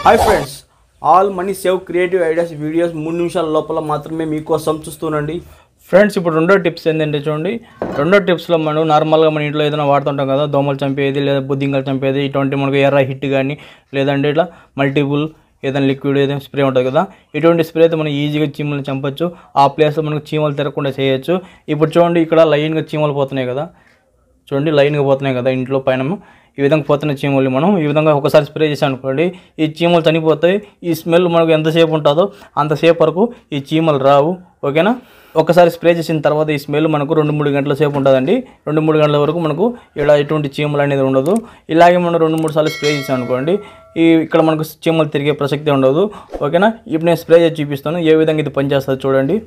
hi friends all money save creative ideas videos మూడు నిమిషాల లోపల మాత్రమే మీకోసం చూస్తూనండి ఫ్రెండ్స్ ఇప్పుడు రెండో టిప్స్ ఏంటంటే చూడండి రెండో టిప్స్లో మనం నార్మల్గా మన ఇంట్లో ఏదైనా వాడుతుంటాం కదా దోమలు చంపేది లేదా బుద్ధింకలు చంపేది ఇటువంటి మనకు ఎర్ర హిట్ కానీ లేదంటే ఇట్లా మల్టిపుల్ ఏదైనా లిక్విడ్ ఏదైనా స్ప్రే ఉంటుంది కదా ఇటువంటి స్ప్రే అయితే మనం ఈజీగా చీమలు చంపొచ్చు ఆ ప్లేస్లో మనకు చీమలు తిరగకుండా చేయొచ్చు ఇప్పుడు చూడండి ఇక్కడ లైన్గా చీమలు పోతున్నాయి కదా చూడండి లైన్గా పోతున్నాయి కదా ఇంట్లో పైన ఈ విధంగా పోతున్న చీమలు మనం ఈ విధంగా ఒకసారి స్ప్రే చేసాం అనుకోండి ఈ చీమలు చనిపోతాయి ఈ స్మెల్ మనకు ఎంతసేపు ఉంటుందో అంతసేపు వరకు ఈ చీమలు రావు ఓకేనా ఒకసారి స్ప్రే చేసిన తర్వాత ఈ స్మెల్ మనకు రెండు మూడు గంటల సేపు ఉంటుందండి రెండు మూడు గంటల వరకు మనకు ఇలా ఎటువంటి చీమలు అనేది ఉండదు ఇలాగే మనం రెండు మూడు సార్లు స్ప్రే చేసాం అనుకోండి ఈ ఇక్కడ మనకు చీమలు తిరిగే ప్రసక్తి ఉండదు ఓకేనా ఇప్పుడు నేను స్ప్రే చేసి చూపిస్తాను ఏ విధంగా ఇది పనిచేస్తుందో చూడండి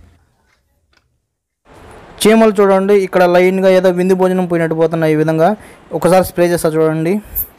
చీమలు చూడండి ఇక్కడ లైన్గా ఏదో విందు భోజనం పోయినట్టు పోతున్నాయి ఈ విధంగా ఒకసారి స్ప్రే చేస్తా చూడండి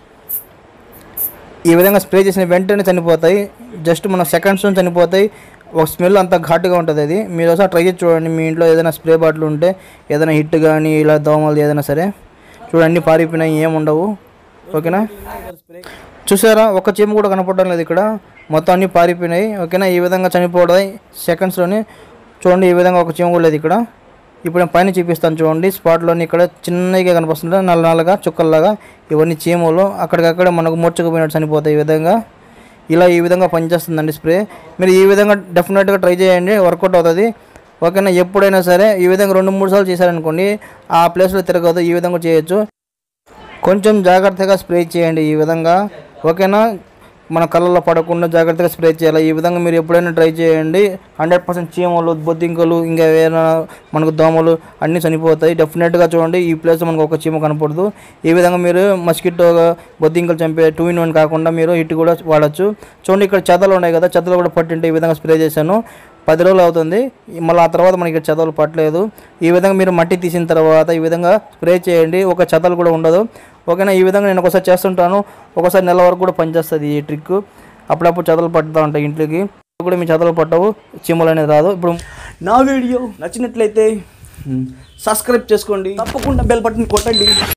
ఈ విధంగా స్ప్రే చేసిన వెంటనే చనిపోతాయి జస్ట్ మన సెకండ్స్ చనిపోతాయి ఒక స్మెల్ అంత ఘాటుగా ఉంటుంది అది మీరు ఒకసారి ట్రై చేసి చూడండి మీ ఇంట్లో ఏదైనా స్ప్రే బాటిల్ ఉంటే ఏదైనా హిట్ కానీ ఇలా దోమలు ఏదైనా సరే చూడండి పారిపోయినాయి ఏం ఉండవు ఓకేనా చూసారా ఒక చీమ కూడా కనపడడం లేదు ఇక్కడ మొత్తం అన్నీ పారిపోయినాయి ఓకేనా ఈ విధంగా చనిపోవడం సెకండ్స్లోనే చూడండి ఈ విధంగా ఒక చీమ కూడా లేదు ఇక్కడ ఇప్పుడు నేను పైన చూపిస్తాను చూడండి స్పాట్లోని ఇక్కడ చిన్నగా కనిపిస్తుంది నల్ల నల్లగా చుక్కల్లాగా ఇవన్నీ చీమలు అక్కడికక్కడ మనకు మూర్చకపోయినట్టు చనిపోతాయి ఈ విధంగా ఇలా ఈ విధంగా పనిచేస్తుందండి స్ప్రే మీరు ఈ విధంగా డెఫినెట్గా ట్రై చేయండి వర్కౌట్ అవుతుంది ఓకేనా ఎప్పుడైనా సరే ఈ విధంగా రెండు మూడు సార్లు చేశారనుకోండి ఆ ప్లేస్లో తిరగదు ఈ విధంగా చేయొచ్చు కొంచెం జాగ్రత్తగా స్ప్రే చేయండి ఈ విధంగా ఓకేనా మన కళ్ళల్లో పడకుండా జాగ్రత్తగా స్ప్రే చేయాలి ఈ విధంగా మీరు ఎప్పుడైనా ట్రై చేయండి హండ్రెడ్ పర్సెంట్ చీమలు బొద్దింకలు ఇంకా ఏదైనా మనకు దోమలు అన్నీ చనిపోతాయి డెఫినెట్గా చూడండి ఈ ప్లేస్లో మనకు ఒక చీమ కనపడదు ఈ విధంగా మీరు మస్కిటో బొద్దింకలు చంపే టూ ఇన్ వన్ కాకుండా మీరు హిట్ కూడా వాడచ్చు చూడండి ఇక్కడ చెదలు ఉన్నాయి కదా చెదలు కూడా పట్టింటే ఈ విధంగా స్ప్రే చేశాను పది రోజులు అవుతుంది మళ్ళీ ఆ తర్వాత మనకి ఇక్కడ చెదలు పట్టలేదు ఈ విధంగా మీరు మట్టి తీసిన తర్వాత ఈ విధంగా స్ప్రే చేయండి ఒక చెదలు కూడా ఉండదు ఓకేనా ఈ విధంగా నేను ఒకసారి చేస్తుంటాను ఒకసారి నెల వరకు కూడా పనిచేస్తుంది ఈ ట్రిక్ అప్పుడప్పుడు చెదలు పట్టుతూ ఉంటాయి ఇంట్లోకి కూడా మీ చెదలు పట్టవు చీమలు అనేది రాదు ఇప్పుడు నా వీడియో నచ్చినట్లయితే సబ్స్క్రైబ్ చేసుకోండి తప్పకుండా బెల్ బటన్ కొట్టండి